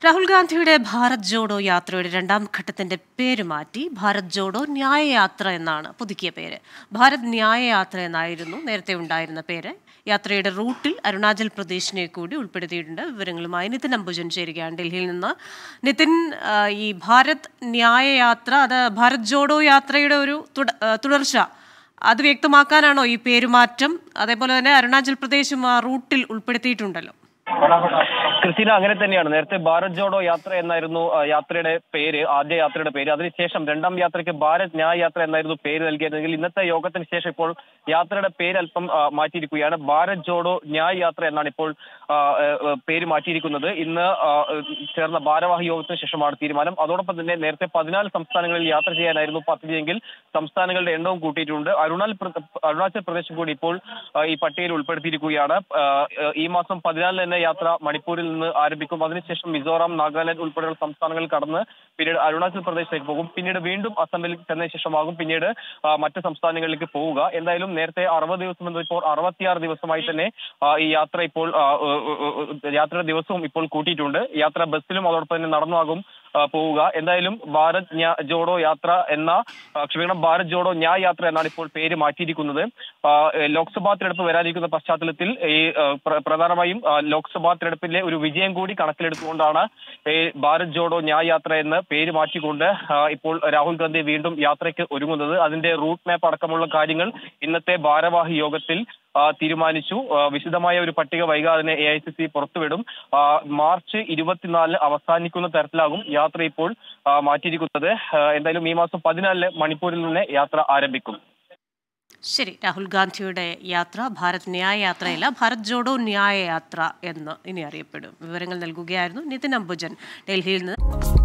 രാഹുൽ ഗാന്ധിയുടെ ഭാരത് ജോഡോ യാത്രയുടെ രണ്ടാം ഘട്ടത്തിന്റെ പേര് മാറ്റി ഭാരത് ജോഡോ ന്യായ യാത്ര എന്നാണ് പുതുക്കിയ പേര് ഭാരത് ന്യായ യാത്ര എന്നായിരുന്നു നേരത്തെ ഉണ്ടായിരുന്ന പേര് യാത്രയുടെ റൂട്ടിൽ അരുണാചൽ പ്രദേശിനെ കൂടി ഉൾപ്പെടുത്തിയിട്ടുണ്ട് വിവരങ്ങളുമായി നിതിൻ അംബുജൻ ചേരുകയാണ് ഡൽഹിയിൽ നിന്ന് നിതിൻ ആ, ഈ ഭാരത് ന്യായ യാത്ര അത് ഭാരത് ജോഡോ യാത്രയുടെ ഒരു തുട- ആ, തുടർച്ച അത് വ്യക്തമാക്കാനാണോ ഈ പേരുമാറ്റം അതേപോലെ തന്നെ അരുണാചൽ പ്രദേശും ആ റൂട്ടിൽ ഉൾപ്പെടുത്തിയിട്ടുണ്ടല്ലോ ക്രിസ്റ്റീന അങ്ങനെ തന്നെയാണ് നേരത്തെ ഭാരത് ജോഡോ യാത്ര എന്നായിരുന്നു ആ, യാത്രയുടെ പേര് ആദ്യ യാത്രയുടെ പേര് അതിനുശേഷം രണ്ടാം യാത്രയ്ക്ക് ഭാരത് ന്യായ യാത്ര എന്നായിരുന്നു പേര് നൽകിയിരുന്നെങ്കിൽ ഇന്നത്തെ യോഗത്തിന് ശേഷം ഇപ്പോൾ യാത്രയുടെ പേര് അല്പം ആ, മാറ്റിയിരിക്കുകയാണ് ഭാരത് ജോഡോ ന്യായ യാത്ര എന്നാണ് ഇപ്പോൾ ആ, ആ, ആ, പേര് മാറ്റിയിരിക്കുന്നത് ഇന്ന് ആ, ചേർന്ന ഭാരവാഹി യോഗത്തിന് ശേഷമാണ് തീരുമാനം അതോടൊപ്പം തന്നെ നേരത്തെ പതിനാല് സംസ്ഥാനങ്ങളിൽ യാത്ര ചെയ്യാനായിരുന്നു പദ്ധതിയെങ്കിൽ സംസ്ഥാനങ്ങളുടെ എണ്ണവും കൂട്ടിയിട്ടുണ്ട് അരുണാചൽ പ്ര- അരുണാചൽ പ്രദേശ് കൂടി ഇപ്പോൾ ആ, ഈ പട്ടികയിൽ ഉൾപ്പെടുത്തിയിരിക്കുകയാണ് ആ, ആ, ഈ മാസം പതിനാലിന് തന്നെ യാത്ര മണിപ്പൂരിൽ നിന്ന് ആരംഭിക്കും അതിനുശേഷം മിസോറാം നാഗാലാൻഡ് ഉൾപ്പെടെയുള്ള സംസ്ഥാനങ്ങൾ കടന്ന് പിന്നീട് അരുണാചൽ പ്രദേശിലേക്ക് പോകും പിന്നീട് വീണ്ടും അസമിൽ ചെന്നതിന് ശേഷമാകും പിന്നീട് ആ, മറ്റ് സംസ്ഥാനങ്ങളിലേക്ക് പോവുക എന്തായാലും നേരത്തെ അറുപത് ദിവസം എന്നത് ഇപ്പോൾ അറുപത്തിയാറ് ദിവസമായി തന്നെ ആ, ഈ യാത്ര ഇപ്പോൾ ആ, ഏ, ഏ, ഏ, യാത്രയുടെ ദിവസവും ഇപ്പോൾ കൂട്ടിയിട്ടുണ്ട് യാത്ര ബസ്സിലും അതോടൊപ്പം തന്നെ നടന്നുമാകും ആ, പോവുക എന്തായാലും ഭാരത് ന്യാ- ജോഡോ യാത്ര എന്ന ആ, ക്ഷമിക്കണം ഭാരത് ജോഡോ ന്യായ് യാത്ര എന്നാണ് ഇപ്പോൾ പേര് മാറ്റിയിരിക്കുന്നത് ആ, ഏ, ലോക്സഭാ തെരഞ്ഞെടുപ്പ് വരാനിരിക്കുന്ന പശ്ചാത്തലത്തിൽ ഈ ആ, പ്ര- പ്രധാനമായും ആ, ലോക്സഭാ തെരഞ്ഞെടുപ്പിലെ ഒരു വിജയം കൂടി കണക്കിലെടുത്തുകൊണ്ടാണ് ഈ ഭാരത് ജോഡോ ന്യായ് യാത്ര എന്ന് പേര് മാറ്റിക്കൊണ്ട് ആ, ഇപ്പോൾ രാഹുൽ ഗാന്ധി വീണ്ടും യാത്രയ്ക്ക് ഒരുങ്ങുന്നത് അതിന്റെ റൂട്ട് മാപ്പ് അടക്കമുള്ള കാര്യങ്ങൾ ഇന്നത്തെ ഭാരവാഹി യോഗത്തിൽ ആ, തീരുമാനിച്ചു ആ, വിശദമായ ഒരു പട്ടിക വൈകാതെ എ ഐ സി സി പുറത്തുവിടും ആ, മാർച്ച് ഇരുപത്തിനാലിന് അവസാനിക്കുന്ന തരത്തിലാകും യാത്ര ഇപ്പോൾ ആ, മാറ്റിയിരിക്കുന്നത് ആ, എന്തായാലും ഈ മാസം പതിനാലിന് മണിപ്പൂരിൽ നിന്ന് യാത്ര ആരംഭിക്കും ശരി രാഹുൽ ഗാന്ധിയുടെ യാത്ര ഭാരത് ന്യായ യാത്രയല്ല ഭാരത് ജോഡോ ന്യായ യാത്ര എന്ന് ഇനി അറിയപ്പെടും വിവരങ്ങൾ നൽകുകയായിരുന്നു നിതിൻ അംബുജൻ ഡൽഹിയിൽ നിന്ന്